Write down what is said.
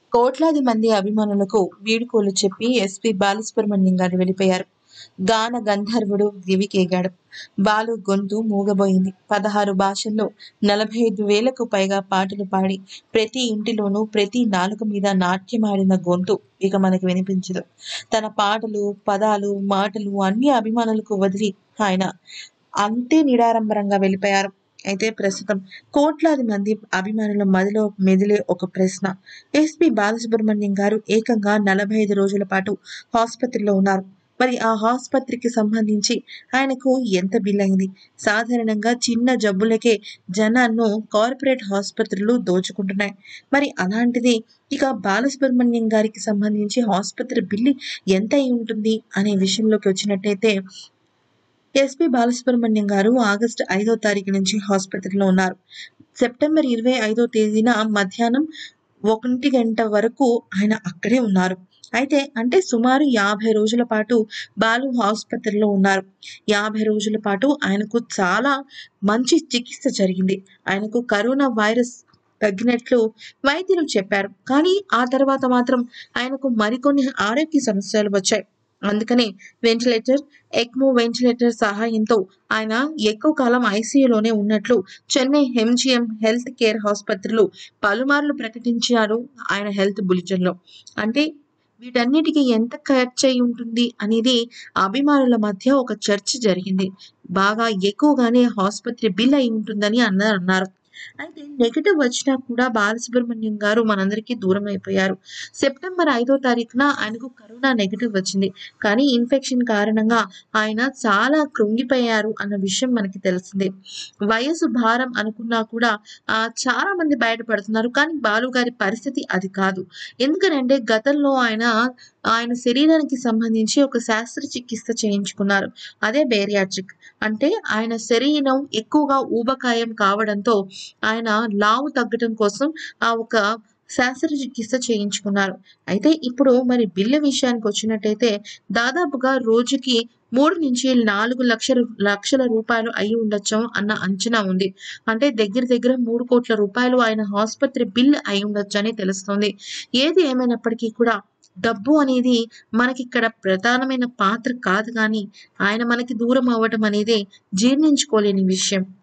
కోట్లాది మంది అభిమానులకు వీడ్కోలు చెప్పి ఎస్పీ బాలసుబ్రహ్మణ్యం గారు వెళ్ళిపోయారు గాన గంధర్వుడు దివికేగాడు బాలు గొంతు మూగబోయింది పదహారు భాషల్లో నలభై ఐదు వేలకు పైగా పాటలు పాడి ప్రతి ఇంటిలోనూ ప్రతి నాలుక మీద నాట్యమాడిన గొంతు ఇక మనకి వినిపించదు తన పాటలు పదాలు మాటలు అన్ని అభిమానులకు వదిలి ఆయన అంతే నిడారంబరంగా వెళ్ళిపోయారు అయితే ప్రస్తుతం కోట్లాది మంది అభిమానుల మదిలో మెదిలే ఒక ప్రశ్న ఎస్పీ బాలసుబ్రహ్మణ్యం గారు ఏకంగా నలభై ఐదు రోజుల పాటు ఆసుపత్రిలో ఉన్నారు మరి ఆ ఆసుపత్రికి సంబంధించి ఆయనకు ఎంత బిల్ అయింది సాధారణంగా చిన్న జబ్బులకే జనాన్ని కార్పొరేట్ ఆసుపత్రులు దోచుకుంటున్నాయి మరి అలాంటిది ఇక బాలసుబ్రహ్మణ్యం గారికి సంబంధించి ఆసుపత్రి బిల్లు ఎంత అయి ఉంటుంది అనే విషయంలోకి వచ్చినట్టయితే ఎస్పీ బాలసుబ్రహ్మణ్యం గారు ఆగస్టు ఐదో తారీఖు నుంచి ఆసుపత్రిలో ఉన్నారు సెప్టెంబర్ ఇరవై ఐదో తేదీన మధ్యాహ్నం ఒకటి గంట వరకు ఆయన అక్కడే ఉన్నారు అయితే అంటే సుమారు యాభై రోజుల పాటు బాలు ఆసుపత్రిలో ఉన్నారు యాభై రోజుల పాటు ఆయనకు చాలా మంచి చికిత్స జరిగింది ఆయనకు కరోనా వైరస్ తగ్గినట్లు వైద్యులు చెప్పారు కానీ ఆ తర్వాత మాత్రం ఆయనకు మరికొన్ని ఆరోగ్య సమస్యలు వచ్చాయి అందుకని వెంటిలేటర్ ఎక్మో వెంటిలేటర్ సహాయంతో ఆయన ఎక్కువ కాలం ఐసీయూలోనే ఉన్నట్లు చెన్నై ఎంజిఎం హెల్త్ కేర్ ఆసుపత్రులు పలుమార్లు ప్రకటించారు ఆయన హెల్త్ బులెటిన్లో అంటే వీటన్నిటికీ ఎంత ఖర్చు అయి ఉంటుంది అనేది అభిమానుల మధ్య ఒక చర్చ జరిగింది బాగా ఎక్కువగానే ఆసుపత్రి బిల్ అయి ఉంటుందని అన్నారు అన్నారు అయితే నెగటివ్ వచ్చినా కూడా బాలసుబ్రహ్మణ్యం గారు మనందరికీ దూరం అయిపోయారు సెప్టెంబర్ ఐదో తారీఖున ఆయనకు కరోనా నెగటివ్ వచ్చింది కానీ ఇన్ఫెక్షన్ కారణంగా ఆయన చాలా కృంగిపోయారు అన్న విషయం మనకి తెలిసిందే వయసు భారం అనుకున్నా కూడా ఆ, చాలా మంది బయటపడుతున్నారు కానీ బాలు గారి పరిస్థితి అది కాదు ఎందుకనంటే గతంలో ఆయన ఆయన శరీరానికి సంబంధించి ఒక శస్త్రచికిత్స చేయించుకున్నారు అదే బేరియాట్రిక్ అంటే ఆయన శరీరం ఎక్కువగా ఊబకాయం కావడంతో ఆయన లావు తగ్గడం కోసం ఆ ఒక శస్త్రచికిత్స చేయించుకున్నారు అయితే ఇప్పుడు మరి బిల్లు విషయానికి వచ్చినట్టయితే దాదాపుగా రోజుకి మూడు నుంచి నాలుగు లక్షల లక్షల రూపాయలు అయి ఉండొచ్చు అన్న అంచనా ఉంది అంటే దగ్గర దగ్గర మూడు కోట్ల రూపాయలు ఆయన ఆసుపత్రి బిల్ అయి ఉండొచ్చు అని తెలుస్తుంది ఏది ఏమైనప్పటికీ కూడా డబ్బు అనేది మనకి ఇక్కడ ప్రధానమైన పాత్ర కాదు కానీ ఆయన మనకి దూరం అవ్వటం అనేది జీర్ణించుకోలేని విషయం